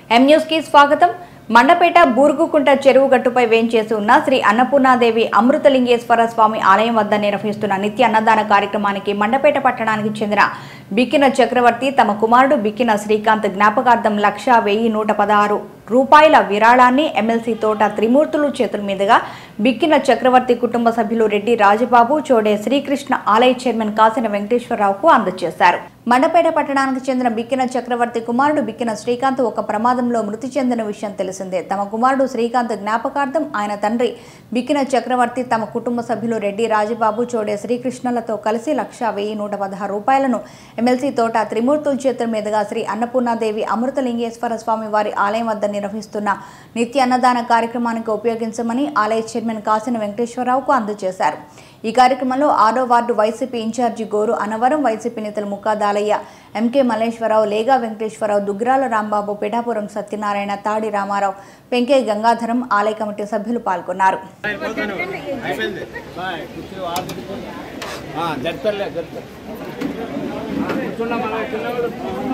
M news కి స్వాగతం మండపేట బూరుగుకుంట చెరువు గట్టుపై వేంచేసి ఉన్న శ్రీ అన్నపూర్ణాదేవి అమృతలింగేశ్వర స్వామి ఆలయం వద్ద నిర్వహిస్తున్న నిత్య అన్నదాన కార్యక్రమానికి మండపేట పట్టణానికి చెందిన బిక్కిన చక్రవర్తి తమ కుమారుడు బిక్కిన శ్రీకాంత్ జ్ఞాపకార్థం లక్ష వెయ్యి నూట పదహారు రూపాయల విరాళాన్ని ఎమ్మెల్సీ తోట త్రిమూర్తులు చేతుల మీదుగా బిక్కిన చక్రవర్తి కుటుంబ సభ్యులు రెడ్డి రాజబాబు చోడే శ్రీకృష్ణ ఆలయ చైర్మన్ కాసిన వెంకటేశ్వరరావుకు అందజేశారు మండపేట పట్టణానికి చెందిన బిక్కిన చక్రవర్తి కుమారుడు బిక్కిన శ్రీకాంత్ ఒక ప్రమాదంలో మృతి చెందిన విషయం తెలిసిందే తమ కుమారుడు శ్రీకాంత్ జ్ఞాపకార్థం ఆయన తండ్రి బిక్కిన చక్రవర్తి తమ కుటుంబ సభ్యులు రెడ్డి రాజబాబు చోడే శ్రీకృష్ణలతో కలిసి లక్ష వెయ్యి నూట పదహారు రూపాయలను ఎమ్మెల్సీ తోట త్రిమూర్తుల చేతుల మీదుగా శ్రీ అన్నపూర్ణాదేవి అమృతలింగేశ్వర స్వామి వారి ఆలయం వద్ద నిర్వహిస్తున్న నిత్య అన్నదాన కార్యక్రమానికి ఉపయోగించమని ఆలయ చైర్మన్ కాసిన వెంకటేశ్వరరావుకు అందజేశారు ఈ కార్యక్రమంలో ఆరో వార్డు వైసీపీ ఇన్ఛార్జి గోరు అనవరం వైసీపీ నేతలు ముక్కాదాలయ్య ఎంకే మల్లేశ్వరరావు లేగా వెంకటేశ్వరరావు దుగ్గిరాల రాంబాబు పిఠాపురం సత్యనారాయణ తాడి రామారావు పెంకే గంగాధరం ఆలయ కమిటీ సభ్యులు పాల్గొన్నారు అయిపోయింది బాయ్ కూర్చో ఆడుకుంటూ జరుపుతారులే జరుపుతారు కూర్చున్నామా చిన్నవాడు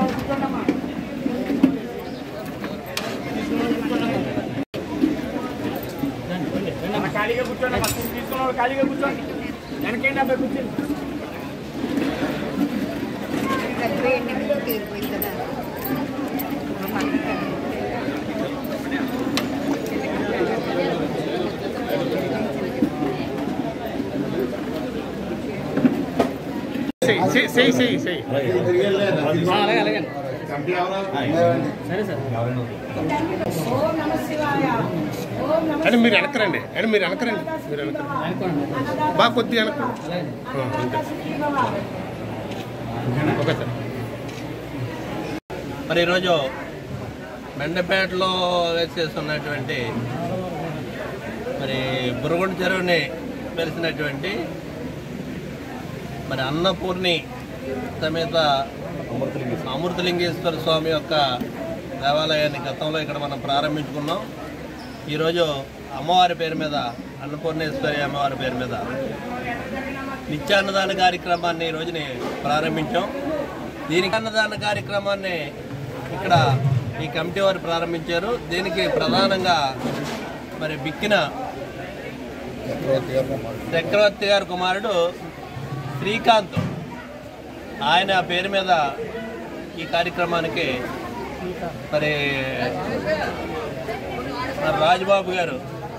కూర్చోండి ఖాళీగా కూర్చోండి తీసుకున్నాడు ఖాళీగా కూర్చోండి వెనకేంటి అబ్బాయి కూర్చోండి చెయ్యి చెయ్యి చెయ్యి చెయ్యి అలాగే అలాగే సరే సార్ అని మీరు వెనకరండి అని మీరు వెనకరండి మీరు వెనకరండి బాగా కొద్దిగా వెనక్కండి ఆ, అంతే ఓకే సార్ మరి ఈరోజు మెండపేటలో వేసేస్తున్నటువంటి మరి బురుగుండ చెరువుని వెలిసినటువంటి మరి అన్నపూర్ణి సమేత అమృతలింగేశ్వర స్వామి యొక్క దేవాలయాన్ని గతంలో ఇక్కడ మనం ప్రారంభించుకున్నాం ఈరోజు అమ్మవారి పేరు మీద అన్నపూర్ణేశ్వరి అమ్మవారి పేరు మీద నిత్యాన్నదాన కార్యక్రమాన్ని ఈ రోజుని ప్రారంభించాం దీనికి అన్నదాన కార్యక్రమాన్ని ఇక్కడ ఈ కమిటీ వారు ప్రారంభించారు దీనికి ప్రధానంగా మరి బిక్కిన చక్రవర్తి గారి కుమారుడు శ్రీకాంత్ ఆయన పేరు మీద ఈ కార్యక్రమానికి మరి మరి రాజబాబు గారు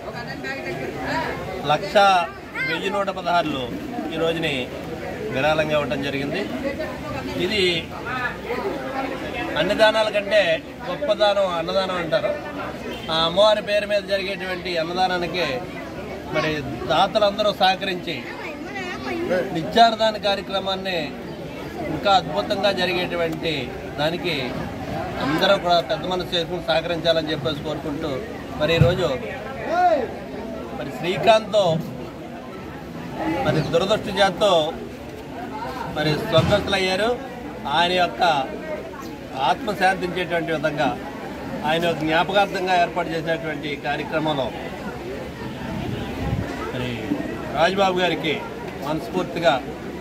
లక్ష వెయ్యి నూట పదహారులు ఈ రోజుని విరాళంగా ఇవ్వటం జరిగింది ఇది అన్నదానాల కంటే గొప్పదానం అన్నదానం అంటారు ఆ అమ్మవారి పేరు మీద జరిగేటువంటి అన్నదానానికి మరి దాతలందరూ సహకరించి నిత్యాన్నదాన కార్యక్రమాన్ని ఇంకా అద్భుతంగా జరిగేటువంటి దానికి అందరూ కూడా పెద్ద మనసు చేసుకుని సహకరించాలని చెప్పేసి కోరుకుంటూ మరి ఈరోజు మరి శ్రీకాంత్తో మరి దురదృష్టజాతో మరి స్వర్గస్థులు అయ్యారు ఆయన యొక్క ఆత్మ శాంతించేటువంటి విధంగా ఆయన యొక్క జ్ఞాపకార్థంగా ఏర్పాటు చేసినటువంటి కార్యక్రమంలో మరి రాజ్బాబు గారికి మనస్ఫూర్తిగా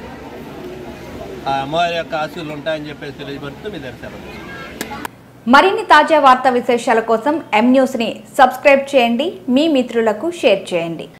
ఆ అమ్మవారి యొక్క ఆశీస్సులు ఉంటాయని చెప్పేసి తెలియజేస్తూ మీ దర్శనం మరిన్ని తాజా వార్తా విశేషాల కోసం ఎం న్యూస్ ని సబ్స్క్రైబ్ చేయండి మీ మిత్రులకు షేర్ చేయండి